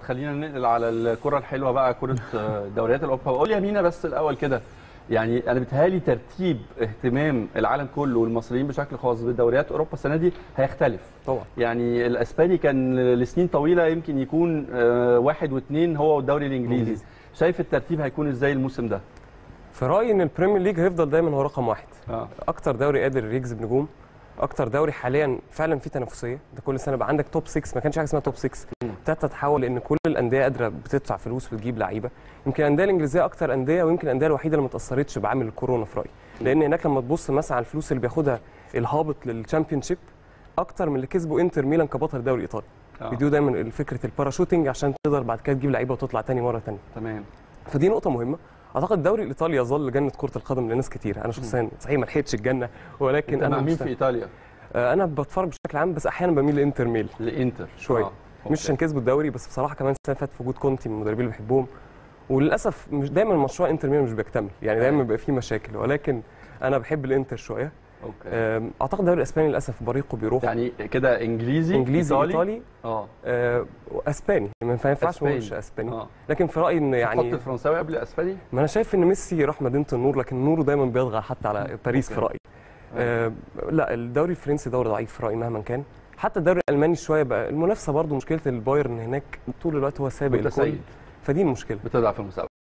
خلينا ننقل على الكره الحلوه بقى كره آه، دوريات الاوروبا قول يا مينا بس الاول كده يعني انا بيتهيألي ترتيب اهتمام العالم كله والمصريين بشكل خاص بدوريات اوروبا السنه دي هيختلف طبعا يعني الاسباني كان لسنين طويله يمكن يكون آه، واحد واثنين هو والدوري الانجليزي إنجليزي. شايف الترتيب هيكون ازاي الموسم ده في رايي ان البريمير ليج هيفضل دايما هو رقم واحد اه اكتر دوري قادر يجذب نجوم اكتر دوري حاليا فعلا فيه تنافسيه ده كل سنه بقى عندك توب 6 ما كانش حاجه اسمها توب 6 مم. ابتدت تتحول لان كل الانديه قادره بتدفع فلوس وتجيب لعيبه يمكن الانديه الانجليزيه اكتر انديه ويمكن الانديه الوحيده اللي ما اتاثرتش بعامل الكورونا في رايي لان هناك لما تبص مثلا على الفلوس اللي بياخدها الهابط للشامبيون شيب اكتر من اللي كسبوا انتر ميلان كبطل الدوري الايطالي آه. بيدوا دايما فكره الباراشوتنج عشان تقدر بعد كده تجيب لعيبه وتطلع تاني مره تانيه تمام فدي نقطة مهمة أعتقد الدوري الإيطالي يظل جنة كرة القدم لناس كتير أنا شخصيا صحيح ما لحقتش الجنة ولكن انت أنا مع مين مست- في ايطاليا آه، أنا بتفرج بشكل عام بس أحيانا بميل لإنتر ميل لانتر شوية. آه. مش عشان كسبوا الدوري بس بصراحة كمان السنة اللي فاتت في وجود كونتي من المدربين اللي بحبهم وللأسف مش دايما مشروع إنتر ميل مش بيكتمل يعني دايما بيبقى فيه مشاكل ولكن أنا بحب الإنتر شوية اوكي آم، أعتقد الدوري الإسباني للأسف بريقه بيروح يعني كده انجليزي إنجليزي ايطالي, إيطالي اه آه، وأسباني ما ينفعش ما أسباني. نقولش أسباني اه لكن في رأيي إن يعني يعني تحط الفرنساوي قبل الاسباني ما انا شايف ان ميسي راح مدينه النور لكن نوره دايما بيطغى حتى على باريس في أوكي. رايي آه لا الدوري الفرنسي دوري ضعيف في رايي مهما كان حتى الدوري الالماني شويه بقى المنافسه برضو مشكله البايرن هناك طول الوقت هو سابق الكل متسيد فدي المشكله بتضعف المسابقه